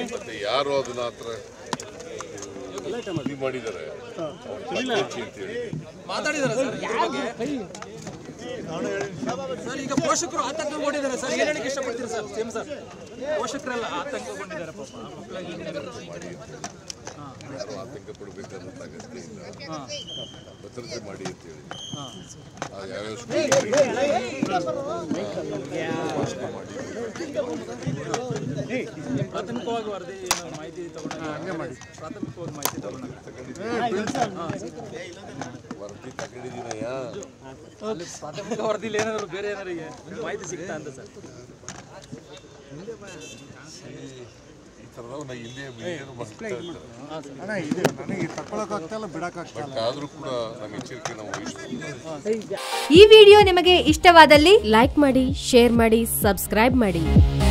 ಮತ್ತೆ ಯಾರು ಅದನ್ನ ಹತ್ರ ಇದು ಮಾಡಿದ್ದಾರೆ ಅವ್ರ ಪದ್ಧತಿ ಅಂತೇಳಿ ಮಾತಾಡಿದಾರೆ ಸರ್ ಇದ್ರ ಬಗ್ಗೆ ಸರ್ ಈಗ ಪೋಷಕರು ಆತಂಕಗೊಂಡಿದ್ದಾರೆ ಸರ್ ಏನ್ ಹೇಳಿಕ್ಕೆ ಇಷ್ಟಪಡ್ತೀರಾ ಸರ್ ಸೇಮ್ ಸರ್ ಪೋಷಕರೆಲ್ಲ ಆತಂಕಗೊಂಡಿದ್ದಾರೆ ಪಾಪ ಮಕ್ಕಳಿಗೆ ಯಾರು ಆತಂಕ ಪಡಬೇಕಾದಂತ ಅಗತ್ಯ ಇಲ್ಲ ಭದ್ರತೆ ಮಾಡಿ ಅಂತ ಹೇಳಿ ಆ ಯಾವ್ಯಾವ ಸ್ಕೂಲ್ ಮಾಡಿ ಪ್ರಾಥಮಿಕವಾಗಿ ವರದಿ ಏನೋ ಮಾಹಿತಿ ತಗೊಂಡ ಪ್ರಾಥಮಿಕವಾಗಿ ಮಾಹಿತಿ ತಗೊಂಡ ವರದಿ ತಗೊಂಡಿದ್ದೀನಯ್ಯ ಅಲ್ಲಿ ಪ್ರಾಥಮಿಕ ವರದಿಲಿ ಏನಾದ್ರು ಬೇರೆ ಏನಾರು ಮಾಹಿತಿ ಸಿಗ್ತಾ ಅಂತ ಸರ್ ಈ ಥರದವ್ ನಾ ಹಿಂದೆ ಏನು ಮಾಡ್ತಾ ಇರ್ತಾರೆ ಅಣ್ಣ ಇದು ನನಗೆ ತಗೊಳಕ್ಕಾಗ್ತಾಯಿಲ್ಲ ಬಿಡಕ್ಕಾಗ್ತಾಯಿಲ್ಲ ಬಟ್ ಆದರೂ ಕೂಡ ನಮ್ಮ ಎಚ್ಚರಿಕೆ ನಾವು ವಹಿಸ್ತೀವಿ ಈ ವಿಡಿಯೋ ನಿಮಗೆ ಇಷ್ಟವಾದಲ್ಲಿ ಲೈಕ್ ಮಾಡಿ ಶೇರ್ ಮಾಡಿ ಸಬ್ಸ್ಕ್ರೈಬ್ ಮಾಡಿ